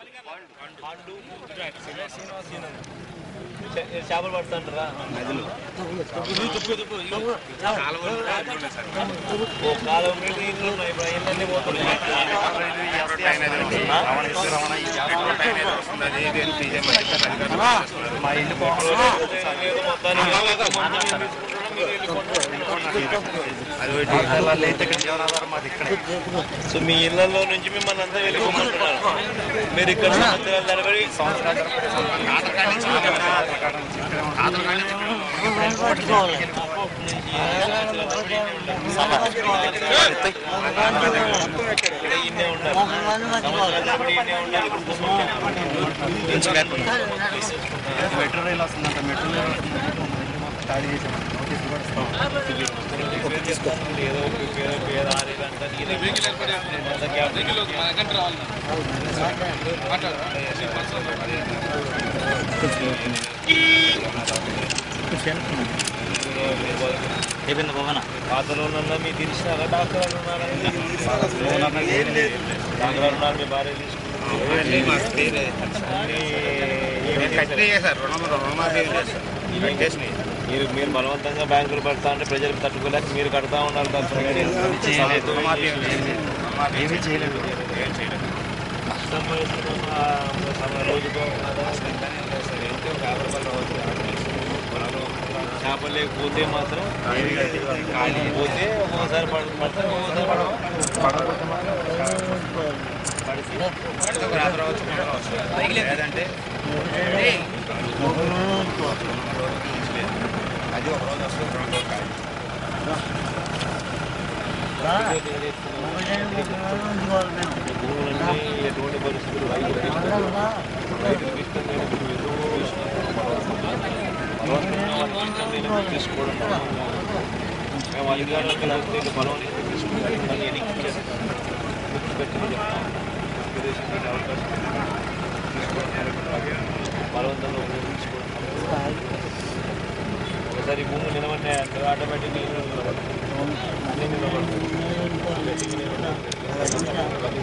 చేపలు పడుతుంటారా ఓ కాలం మీద నీళ్ళు ఉన్నాయి ఇప్పుడు అవన్నీ పోతున్నాయి మా ఇల్లు ఏదో మొత్తానికి అది అయితే ఇక్కడ జీవనాధారం మాది ఇక్కడే సో మీ ఇళ్లలో నుంచి మిమ్మల్ని అంతా వెళ్ళిపోమంటున్నారు మీరు ఇక్కడ సంవత్సరాల తరబడి ఇక్కడ ఇన్నే ఉన్నారు సంవత్సరాల తరబడి ఇన్నే ఉన్నారు ఇప్పుడు మెట్రో రైలు వస్తుందంట మెట్రో రైలు వస్తుందంటే ఖాళీ చేసాం నోటీస్ కూడా ఇస్తాం ఏదో ఒక పేద పేద ఆరేలు అంటారు ఈ దగ్గర అంత గ్యాప్ అయిపోయింది భవన పాతలో ఉన్న మీ తెలిసినారా డాక్టర్ ఉన్నారా ఏం లేదు డాక్టర్ ఉన్నారు మీ భార్య తీసుకుంటారు మీరు మీరు బలవంతంగా బ్యాంకులు పెడతా అంటే ప్రజలకు తట్టుకోలేక మీరు కడతా ఉన్నారు తప్ప ఏమీ చేయలేదు కష్టం వస్తున్న సమ- రోజుకో చేపలు లేకపోతే మాత్రం పోతే ఒక్కోసారి పడ- పడతారు ఒక్కోసారి పడవు పడకపోతే మాత్రం పడితే లేదంటే అది ఒక రోజు వస్తుంది రెండు రోజులు కాదు భూములన్నీ ఎటువంటి పరిస్థితులు రైతులకు ఇష్టం రైతులకు ఇష్టం లేనప్పుడు ఏదో ఇష్టం. బలవంతంగా వాళ్ళకి ఇష్టం లేనప్పుడు తీసుకోవడం మేము అధికారులకు వెళ్తే బలం ఇస్తే తీసుకుంటారు మళ్ళీ వెనక్కి ఇచ్చేస్తాం గుర్తుపెట్టుకుని చెప్తాం తెలుగుదేశం మీకు అవకాశం తీసుకోవడం బలవంతంగా ఉపయోగించుకోవడం ఒకసారి భూములు నిలబడినాయంటే ఆటోమేటిక్ అన్నీ నిలబడతాయి గట్టిగా నిలబడాలి.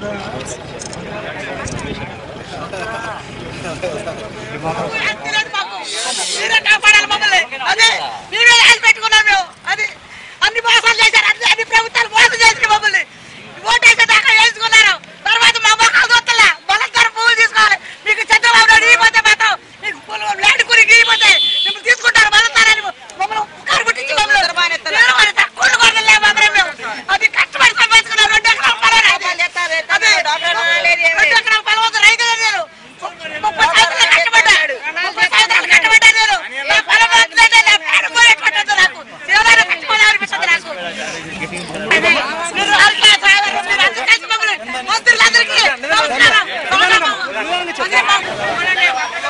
మీరే కాపాడాలి మమ్మల్ని అదే మీరే రాసి పెట్టుకున్నాం మేము అది అన్ని మోసాలు చేశారు అన్ని అన్ని ప్రభుత్వాలు మోసం చేసిన మమ్మల్ని ఓటేసే దాకా వేసుకున్నారు తర్వాత మా మొక్కలు చూస్తలే బలంతర పువ్వులు తీసుకోవాలి మీకు చంద్రబాబు నాయుడు ఇగిపోతే మాత్రం మీకు పువ్వులు ల్యాండ్ కూలి ఇగిపోతే మిమ్మల్ని తీసుకుంటారు బలంతారని మమ్మల్ని కారు పుట్టించి మమ్మల్ని తీరమని తక్కువ కొనలే మాత్రం మేము అది కష్టపడి సంపాదించుకున్నాం రెండు ఎకరాల పొలం అది. అది రెండు ఎకరాల పొలం ఉంది రైతులే నేను ముప్పై సంవత్సరాలు కష్టపడ్డాడు ముప్పై సంవత్సరాలు కష్టపడ్డాడు నేను నా పొలం వద్దులేదే, నా పేరు పోయేటట్టుంది నాకు జీవనాన్ని కట్టుకోవాలనిపిస్తుంది నాకు అది మీరు రాజకీయ సాగరు, మీరు అందరూ కలిసి మమ్మల్ని మంత్రులందరికీ నమస్కారం నమస్కారం. అదే బాబు.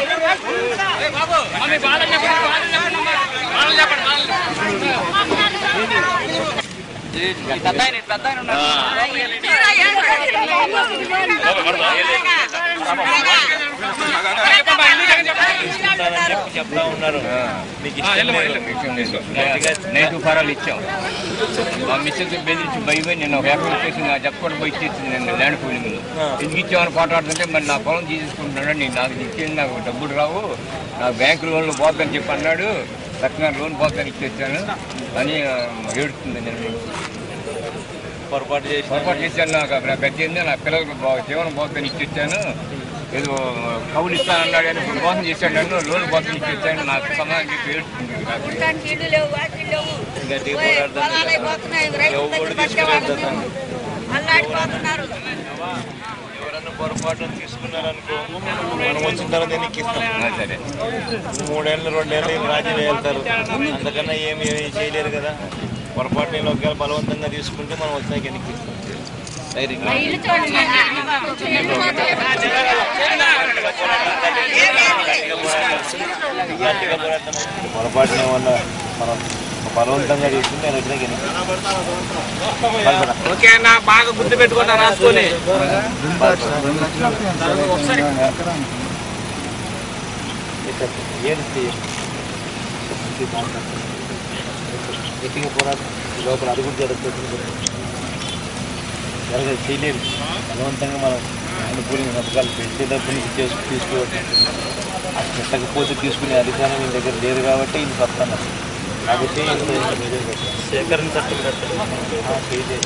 తీసుకుంటానని చెప్పి చెప్తా ఉన్నారు మీకు ఇష్టం లేదు. గట్టిగా నైట్ ఫారాలు ఇచ్చాం మా మిస్సెస్ బెదిరించి భయపోయి నేను ఒక ఎకరం వచ్చేసి నా చెప్పకుండా పోయి ఇచ్చేసింది నేను ల్యాండ్ కూలింగ్ ఎందుకు ఇచ్చామని పోటాడుతుంటే మరి నా పొలం తీసుకుంటున్నాడు నేను నాకు ఇచ్చేది నాకు డబ్బులు రావు నాకు బ్యాంకు లోన్లు పోద్దని చెప్పి అన్నాడు లక్షణాలు లోన్ పోద్దని ఇచ్చేసాను అని ఆ, ఏడుస్తుంది నేను పొరపాటు చేసి పొరపాటు చేశాను నాకు నా గద్దెంది నా పిల్లలకు బా- జీవనం పోద్దని ఇచ్చేసాను ఏదో కవులు ఇస్తానన్నాడు అని ఇప్పుడు మోసం చేశాడు నన్ను లోన్ పోద్దని ఇచ్చేసాను నాకు సమాధానం చెప్పి ఏడుస్తుంది నాకు ఉండడానికి ఇల్లు లేవు వాకిలు లేవు గట్టిగా పోయి పోరాడతాను పొలాలు అయిపోతున్నాయి రైతుల ఎవరు దగ్గర పట్టేవాళ్ళు తీసుకురాడు అల్లాడిపోతున్నారు ఎవరన్నా పొరపాటు తీసుకున్నారనుకో మనం వచ్చిన తర్వాత ఎన్నికి ఇస్తాం ఆ, సరే మూడేళ్ళు రెండేళ్ళు ఏం రాజీ వెళ్తారు అందుకన్నా ఏమి ఏమి చేయలేరు కదా పొరపాటు నేను ఒకవేళ బలవంతంగా తీసుకుంటే మనం వచ్చినాక ఎన్నికి ఇస్తాం ధైర్యంగా గట్టిగా పోరాడతాం. పొరపాటున ఏమన్నా మనం బలవంతంగా తీసుకుంటే నేను వచ్చినాక ఎన్నికి ఓకే అన్న బాగా గుర్తు పెట్టుకుంటా రాసుకొని ఏంటి గట్టిగా పోరాటం లోపల అడుగు జరుగుతుంది జరగదు చేయలేదు బలవంతంగా మనం అనుకూలంగా సంతకాలు పెట్టి డబ్బులు ఇచ్చేసి తీసుకోవడం అది పెట్టకపోతే తీసుకునే అధికారం మీ దగ్గర లేదు కాబట్టి ఇది చెప్తాను కాబట్టి ఇంత ఇంత మీదే పెట్టాను. సేకరణ సర్టిఫికెట్ ఆ, చేయలేదు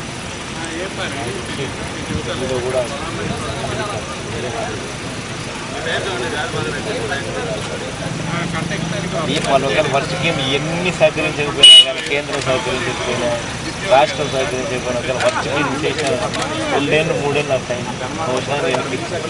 ఇందులో కూడా వేరే మాట. ఈ పలుకల వర్షకి ఎన్ని సహకరించకపోయినా కానీ కేంద్రం సహకరించకపోయినా రాష్ట్రం సహకరించకపోయినా కానీ వర్షకి ఇది చేసిన రెండేళ్ళు మూడేళ్ళు నాకు టైం బహుశా నేను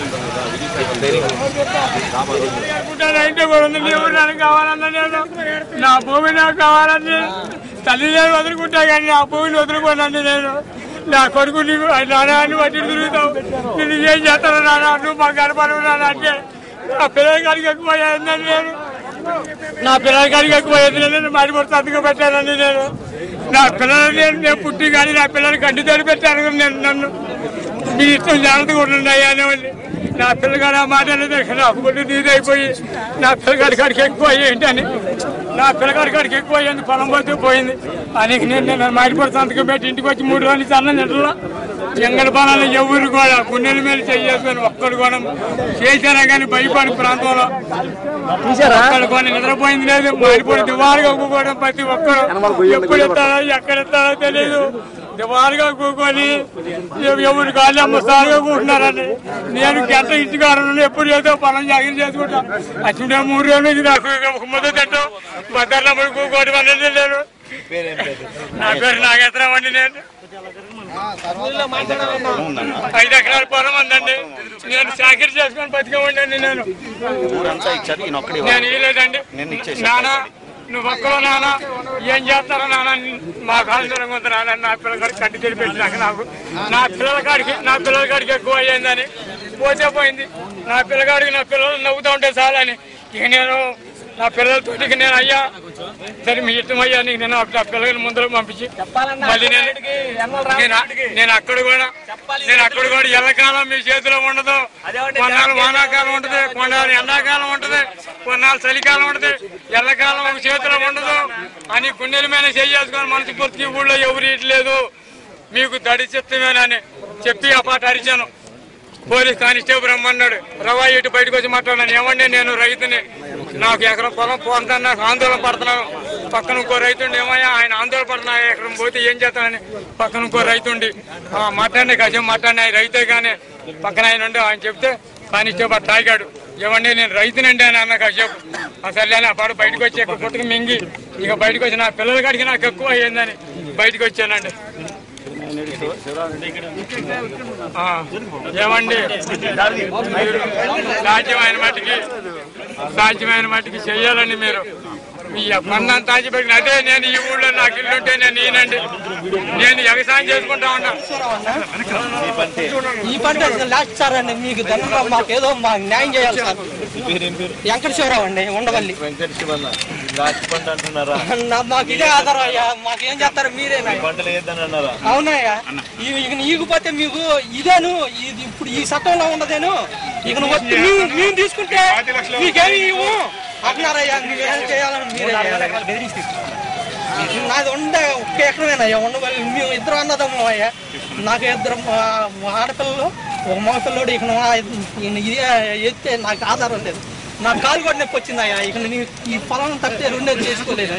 ఇంటి కూడా ఉంది నీ ఊరు నాకు కావాలన్నా నేను నా భూమి నాకు కావాలని తల్లి నేను వదులుకుంటా కానీ నా భూమిని వదులుకోనండి నేను నా కొడుకు నీకు నాన్న బట్టి తిరుగుతావు నేను ఏం చేస్తాను నాన్న నువ్వు మాకు గడపడు నాన్న అంటే నా పిల్లల కాడికి ఎక్కువ అయిందండి నేను నా పిల్లల కాడికి ఎక్కువ అయింది నేను మాడిపడి సంతకం పెట్టానండి నేను నా పిల్లలు నేను నేను పుట్టి కానీ నా పిల్లలు గడ్డి తోడు పెట్టాను నేను నన్ను మీ ఇష్టం జాగ్రత్తగా ఉండండి అయ్యా అనేవాళ్ళు నా పిల్లగాడు ఆ మాట అనేది నాకు గుడ్డు నీది అయిపోయి నా పిల్లగాడి కాడికి ఎక్కువ ఏంటి అని నా పిల్లగాడి కాడికి ఎక్కువ అయ్యింది పొలం పోతే పోయింది అని నేను నేను మాడిపడి సంతకం పెట్టి ఇంటికి వచ్చి మూడు రోజులు నుంచి అన్నం తింటలా ఎంగల పొలాలు ఎవరు కూడా గుండెల మీద చేసుకొని ఒక్కడు కూడా చేశారా కానీ భయపడి ప్రాంతంలో ఒక్కడు కూడా నిద్రపోయింది లేదు మాడిపోయి దివారుగా ఒక్కోవడం ప్రతి ఒక్కరు ఎప్పుడు ఎత్తారో ఎక్కడ ఎత్తారో తెలియదు దివారుగా కూకొని ఎవరి కాళ్ళు అమ్మసారిగా కూర్చున్నారని నేను గంట ఇంటికాడ ఎప్పుడు ఏదో పొలం జాగిరి చేసుకుంటా అచ్చుడే మూడు రోజులు నుంచి నాకు ముద్ద తింటాం భద్రలో కూకోవడం అనేది నేను నా పేరు నాగేశ్వరం అండి నేను ఐదు ఎకరాల పొలం ఉందండి నేను చాకరీ చేసుకొని బతికమండి నేను ఊరంతా ఇచ్చారు ఈయన ఒక్కడే నేను ఇవ్వలేదండి నేను ఇచ్చేసాను. నానా నువ్వు ఒక్కలో నాన్న ఏం చేస్తారో నాన్న మా కాలు దూరంగా ఉంది నాన్న నా పిల్లగాడికి కట్టి తెలిపెట్టి నాకు నాకు నా పిల్లల కాడికి నా పిల్లల కాడికి ఎక్కువ అయ్యిందని పోతే పోయింది నా పిల్లగాడికి నా పిల్లలు నవ్వుతూ ఉంటే చాలని ఇక నేను నా పిల్లలతోటికి నేను అయ్యా సరే మీ ఇష్టం అయ్యా నీకు నేను నా పిల్లలని ముందర పంపించి మళ్ళీ నేను నేను నేను అక్కడ కూడా నేను అక్కడ కూడా ఎల్లకాలం మీ చేతిలో ఉండదు కొన్నాళ్ళు వానాకాలం ఉంటుంది కొన్నాళ్ళు ఎండాకాలం ఉంటుంది కొన్నాళ్ళు చలికాలం ఉంటుంది ఎల్లకాలం ఒక చేతిలో ఉండదు అని గుండెల మీద చేసుకొని మనసు పూర్తి ఊళ్ళో ఎవరు ఇట్లేదు మీకు దడి చిత్తమేనని చెప్పి ఆ పాట అరిచాను పోలీస్ కానిస్టేబుల్ రమ్మన్నాడు రవా ఇటు బయటకు వచ్చి మాట్లాడాను ఏమండి నేను రైతుని నాకు ఎకరం పొలం పోతాను నాకు ఆందోళన పడుతున్నాను పక్కన ఇంకో రైతుండి ఏమయ్యా ఆయన ఆందోళన పడుతున్నా ఎకరం పోతే ఏం చేస్తానని పక్కన ఇంకో రైతుండి "ఆ, మాట్లాడినా కాసేపు మాట్లాడినా ఆయన రైతే కానీ పక్కన ఆయన ఉండి ఆయన చెప్తే కానిస్టేబుల్ తాగాడు ఏమండి నేను రైతునండి అని అన్న కాసేపు అసలు ఆ పాడు బయటకు వచ్చి ఎక్కడ పుట్టుకు మింగి ఇక బయటకు వచ్చి నా పిల్లల కాడికి నాకు ఎక్కువ అయ్యిందని బయటకు వచ్చానండి ఆ, ఏమండి మీరు సాధ్యమైన మట్టికి సాధ్యమైన మట్టికి చెయ్యాలండి మీరు ఈ పన్నంత తాచిపెట్టిన అదే నేను ఈ ఊళ్ళో నాకు ఇల్లు ఉంటే నేను ఈయనండి నేను వ్యవసాయం చేసుకుంటా ఉన్నా ఈ పంట లాస్ట్ సార్ అండి మీకు దండ మాకేదో మాకు న్యాయం చేయాలి సార్ పేరేం పేరు వెంకటేశ్వరరావు అండి ఉండవల్లి వెంకట శివన్న రాచి పంట అంటున్నారా నా- మాకు ఇదే ఆధారం అయ్యా మాకేం చేస్తారు మీరేనా పంటలు వేద్దని అన్నారా అవునయ్యా ఈ- ఇక ఈగిపోతే మీకు ఇదేను ఇది ఇప్పుడు ఈ చట్టంలో ఉండదేను ఇక నువ్వు వచ్చి మేము మేము తీసుకుంటే మీకేమి ఇవ్వు అంటున్నారయ్యా మీరేం చేయాలని మీరే నాది ఉండే ఒక్క ఎకరమేనయ్యా ఉండవల్లి మేము ఇద్దరు అన్నదమ్ములం అయ్యా నాకు ఇద్దరు మా- మా ఆడపిల్లలు ఒక మగ పిల్లడు ఇక ఇదే ఎత్తే నాకు ఆధారం లేదు నాకు కాలు కూడా నొప్పి వచ్చిందయ్యా ఇక నేను ఈ పొలం తప్పితే రెండేది చేసుకోలేదు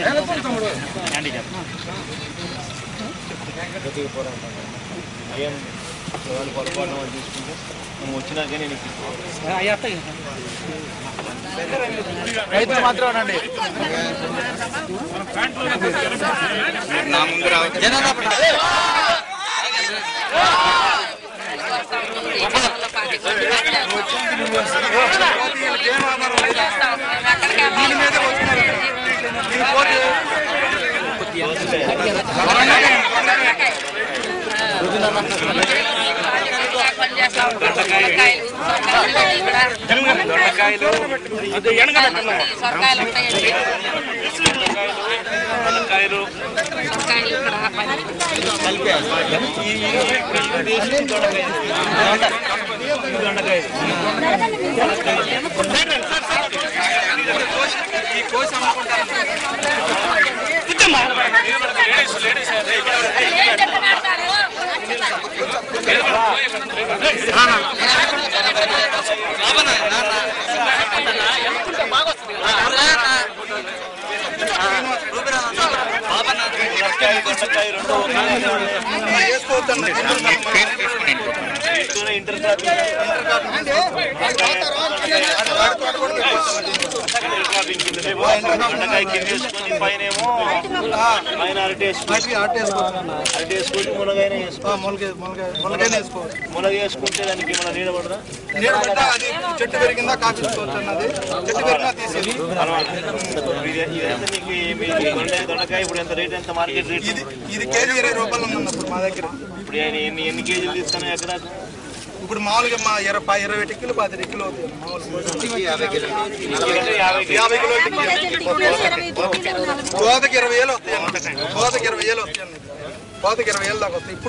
ఏం వాళ్ళు పొరపాటు వాళ్ళు తీసుకుంటే నువ్వు వచ్చినాకనే నీకు ఇస్తాను. అయ్యా రైతులు మాత్రం అండి నా ముందు రావచ్చు దొండకాయలు అది ఎనగబెట్టమ్మా సొరకాయలు ఉంటాయండి దొండకాయలు సొరకాయలు ఇక్కడ లేడీస్ లేడీస్ ఏం చెప్పమంటారు? మునక్కాయ దొండకాయ రెండు ఒకే ఇంటర్ దొండకాయ కింద వేసుకొని పైన ఏమో పైన అరటి వేసుకొని అరటి వేసుకొని మునగాయన వేసుకోవాలి మునగ వేసుకుంటే దానికి మన నీడ పడదా అది చెట్టు పెరిగిందా కాపించుకోవచ్చు అన్నది చెట్టు పెరిగినా తీసేది ఇది- ఇదంతా నీకు ఏమి దొండకాయ దొండకాయ ఇప్పుడు ఎంత రేట్ ఎంత మార్కెట్ రేట్ ఇది ఇది కేజీ ఇరవై రూపాయలు ఉంది అప్పుడు మా దగ్గర ఇప్పుడు ఆయన ఎన్ని ఎన్ని కేజీలు తీస్తాను ఎక్కడ ఇప్పుడు మామూలుగా మా ఇరవై ఇరవై టిక్కులు పది టిక్కులు అవుతాయి మామూలుగా యాభై యాభై కిలోలు కోతకి ఇరవై వేలు వస్తాయి అన్న కోతకి ఇరవై వేలు వస్తాయి అన్న కోతకి ఇరవై వేలు దాకా వస్తాయి ఇప్పుడు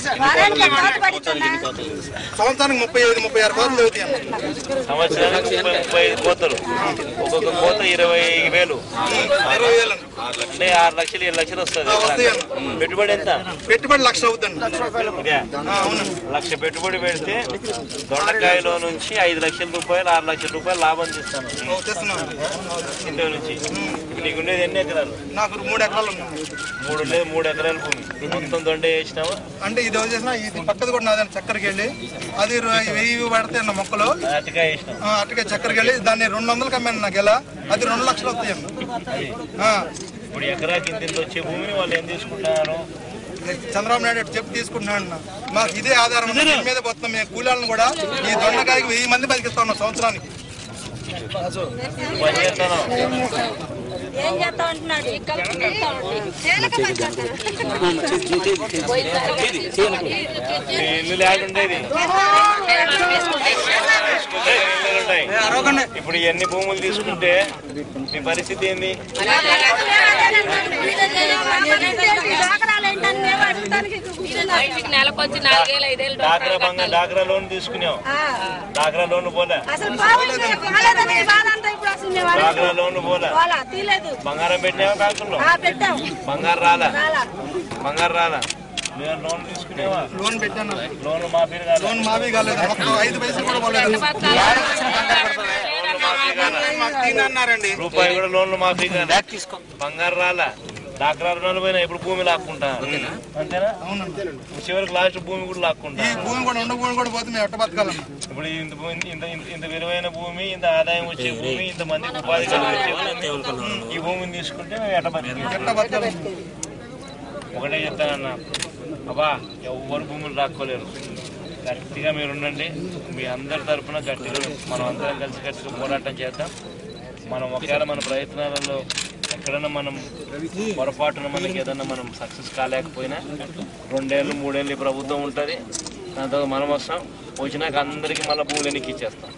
సంవత్సరానికి ముప్పై ఐదు ముప్పై ఆరు కోతలు అవుతాయి అన్న సంవత్సరానికి ముప్పై ముప్పై ఐదు కోతలు ఒక్కొక్క కోత ఇరవై వేలు ఇరవై వేలు అన్న అంటే ఆరు లక్షలు ఏడు లక్షలు వస్తుంది వస్తాయి పెట్టుబడి ఎంత పెట్టుబడి లక్ష అవుతుంది ఇదే. లక్ష పెట్టుబడి పెడితే దొండకాయలో నుంచి ఐదు లక్షల రూపాయలు ఆరు లక్షల రూపాయలు లాభం తీస్తాను తెస్తున్నాం ఇంట్లో నుంచి ఇప్పుడు నీకు ఉండేది ఎన్ని ఎకరాలు నాకు మూడు ఎకరాలు ఉన్నాయి మూడు లేదు మూడు ఎకరాల భూమి మొత్తం దొండ వేసినావా అంటే ఇది వచ్చేసిన ఇది పక్కది కూడా నాదని చక్కరకి వెళ్ళి అది రు- వెయ్యి పడతాయి అన్న మొక్కలు అరటికాయ వేసినాం ఆ, అటుకే చక్కరకి వెళ్ళి దాన్ని రెండు వందలకి అమ్మాను నాకు ఎలా అది రెండు లక్షలు వస్తాయి అన్న ఆ, ఇప్పుడు ఎకరాకి ఇంత ఇంత వచ్చే భూమిని వాళ్ళు ఏం తీసుకుంటున్నారు చంద్రబాబు నాయుడు అటు చెప్పి తీసుకుంటున్నాడు అన్న మాకు ఇదే ఆధారం అన్న. దీని మీద పోతున్నాం మేము కూలీలను కూడా ఈ దొండకాయకి వెయ్యి మంది బతికిస్తా ఉన్నాం సంవత్సరానికి పని చేస్తాను ఏం చేస్తా ఉంటున్నాడు మీ ఇల్లు లేకుండేది ఇల్లులు ఉంటాయి. ఇప్పుడు ఎన్ని భూములు తీసుకుంటే మీ పరిస్థితి ఏంది బయటికి నెలకొచ్చి నాలుగేళ్ళు ఐదేళ్ళు డాక్రా బంగా డాక్రా లోన్ తీసుకున్నావు డాక్రా లోన్ పోలే అసలు బాగుంది బాగాలేదని బాధ అంతా ఇప్పుడు అసలు మేము అడగలేదు. డాక్రా లోన్ పోలే పోలా, తీయలేదు బంగారం పెట్టినావా బ్యాంకుల్లో ఆ, పెట్టాం బంగారు రాలా రాలా. బంగారు రాలా మీరు లోన్ తీసుకునేవా లోన్ పెట్టాను లోన్ మాఫీ కాదు లోన్ మావి కాలేదు ఒక్క ఐదు పైసలు కూడా పోలేదు అన్నారండి రూపాయి కూడా లోన్లు మాఫీ కాదు బంగారు రాలా డాక్రా రుణాలు పోయినా ఇప్పుడు భూమి లాక్కుంటా అంతేనా చివరికి లాస్ట్ భూమి కూడా లాక్కుంటా ఈ భూమి కూడా ఉండ భూమి కూడా పోతే మేము ఎట్ట బతకాలన్నా ఇప్పుడు ఇంత భూమి ఇంత ఇంత- ఇంత విలువైన భూమి ఇంత ఆదాయం వచ్చే భూమి ఇంత మందికి ఉపాధి కలిగించే భూమి ఈ భూమిని తీసుకుంటే మేము ఎట్ట బతికి ఎట్ట బతకాలన్నా ఒకటే చెప్తానన్న అబ్బా ఎవరు భూములు రాక్కోలేరు గట్టిగా మీరు ఉండండి మీ అందరి తరపున గట్టిగా మనం అందరం కలిసి గట్టిగా పోరాటం చేద్దాం మనం ఒకవేళ మన ప్రయత్నాలలో ఎక్కడైనా మనం పొరపాటున మనకి ఏదైనా మనం సక్సెస్ కాలేకపోయినా రెండేళ్ళు మూడేళ్ళు ఈ ప్రభుత్వం ఉంటుంది దాని తర్వాత మనం వస్తాం వచ్చినాక అందరికీ మళ్ళీ భూములు ఎన్నికి ఇచ్చేస్తాం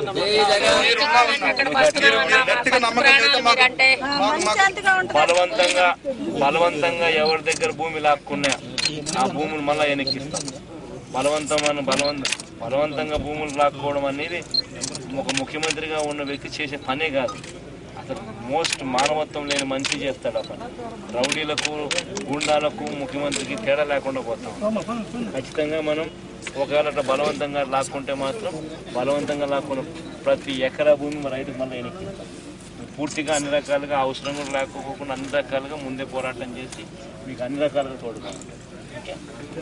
గట్టిగా నమ్మకం అయితే మాకు అంటే మనశ్శాంతిగా ఉంటుంది బలవంతంగా బలవంతంగా ఎవరి దగ్గర భూమి లాక్కున్నా ఆ భూములు మళ్ళీ వెనక్కిస్తాం బలవంతమైన బలవంత బలవంతంగా భూములు లాక్కోవడం అనేది ఒక ముఖ్యమంత్రిగా ఉన్న వ్యక్తి చేసే పనే కాదు అసలు మోస్ట్ మానవత్వం లేని మనిషి చేస్తాడు ఆ పని రౌడీలకు గుండాలకు ముఖ్యమంత్రికి తేడా లేకుండా పోతాం ఖచ్చితంగా మనం ఒకవేళ అట్లా బలవంతంగా లాక్కుంటే మాత్రం బలవంతంగా లాక్కున్న ప్రతి ఎకరా భూమి రైతుకు మళ్ళీ వెనక్కిస్తాం పూర్తిగా అన్ని రకాలుగా అవసరం కూడా లేకపోకుండా అన్ని రకాలుగా ముందే పోరాటం చేసి మీకు అన్ని రకాలుగా తోడుతాం ఓకే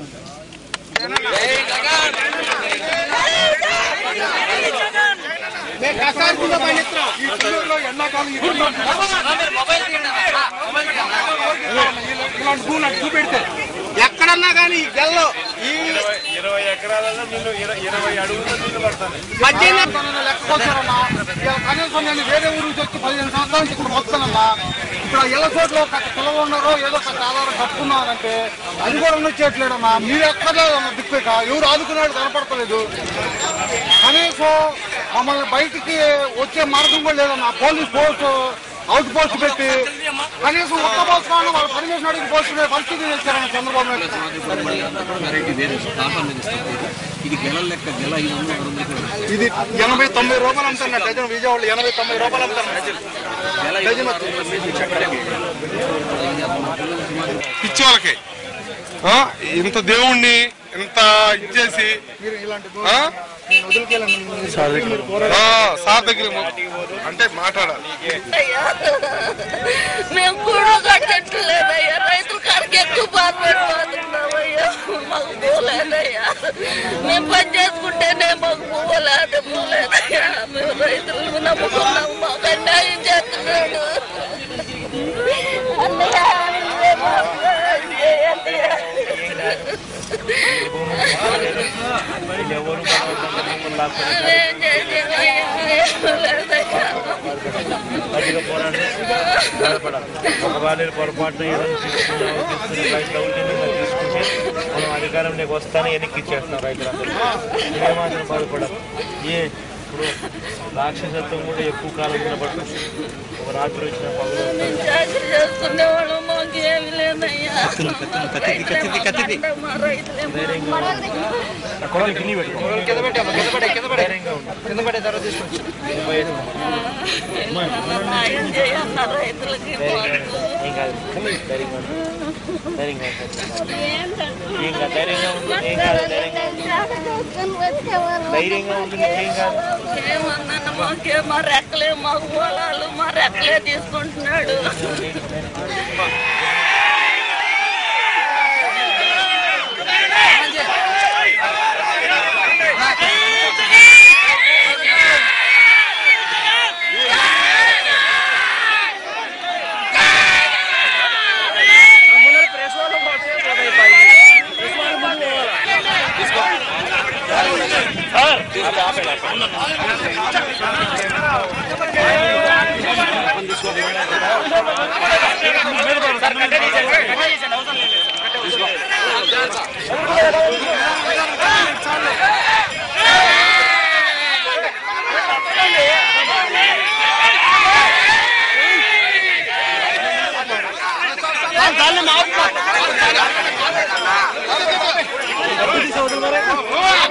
చూపెడితే ఎక్కడన్నా కానీ ఈ గెల్లో ఈ ఇరవై ఇరవై ఎకరాలలో నీళ్ళు ఇరవై ఇరవై అడుగుల్లో నీళ్ళు పడతాయి మధ్యాహ్నం లెక్కొచ్చారన్నా ఇలా కనీసం నేను వేరే ఊరు నుంచి వచ్చి పదిహేను సంవత్సరాల నుంచి ఇక్కడ వస్తానమ్మా ఇక్కడ ఇళ్ళ చోట్ల ఒక పిల్లలు ఉన్నారో ఏదో ఒక ఆధారం కట్టుకున్నారంటే అది కూడా ఉండొచ్చేట్లేదమ్మా మీరు ఎక్కర్లేదమ్మా దిక్కుక ఎవరు ఆదుకునేవాడు కనపడతలేదు కనీసం మమ్మల్ని బయటికి వచ్చే మార్గం కూడా లేదమ్మా పోలీస్ పోస్ట్ అవుట్ పోస్ట్ పెట్టి కనీసం ఒక్క పోస్ట్ వాళ్ళు పర్మిషన్ అడిగి పోస్ట్ పరిస్థితి చేశారన్న చంద్రబాబు నాయుడు ఇది ఎనభై తొంభై రూపాయలు అమ్ముతున్నా డజన్ విజయవాడలో ఎనభై తొంభై రూపాయలు అమ్ముతున్నా డజన్ డజన్ పిచ్చి వాళ్ళకి ఆ, ఇంత దేవుణ్ణి ఇంత ఇచ్చేసి ఆ? ఆ, సార్ దగ్గర అంటే మాట్లాడాలి అయ్యా మేము కూడా కట్టట్లేదయ్యా రైతుల కాడికి ఎక్కువ బాధపడిపోతున్నామయ్యా మాకు పోలేదయ్యా మేము పని చేసుకుంటేనే మాకు పోలేదు పోలేదయ్యా మేము రైతులను నమ్ముకున్నాము మాకు అన్యాయం చేస్తున్నాడు అన్నయ్య, నువ్వే మాకు చేయండి. ఎవరు బలవంతంగా భూములు లాక్కొని మేమేం చేసేదయ్యా? ఏం లేదయ్యా. గట్టిగా పోరాడి బాధపడాలి ఒకవేళ పొరపాటున ఏదైనా తీసుకున్నా తీసుకుని రైతు దౌర్జన్యంగా తీసుకుంటే మనం అధికారంలోకి వస్తానే వెనక్కి ఇచ్చేస్తున్నాం రైతులందరూ ఏమాత్రం బాధపడాలి ఏ ఇప్పుడు రాక్షసత్వం కూడా ఎక్కువ కాలం నిలబడుతుంది ఒక రాత్రి వచ్చిన పగులు చాకరీ చేసుకునేవాళ్ళు మాకు ఏమి లేదయ్యా మా రైతులేమో ధైర్యంగా ఉండాలి న్యాయం చేయన్న రైతులకి ఏం కాదు ధైర్యంగా ఉండాలి ధైర్యంగా ఉండాలి ఏం కాదు ధైర్యంగా ఉండు ఏం కాదు ధైర్యంగా ధైర్యంగా ఉండు ఏం కాదు ఏమన్నా మాకే మా రెక్కలే మాకు పొలాలు మా రెక్కలే తీసుకుంటున్నాడు దాన్ని మాపు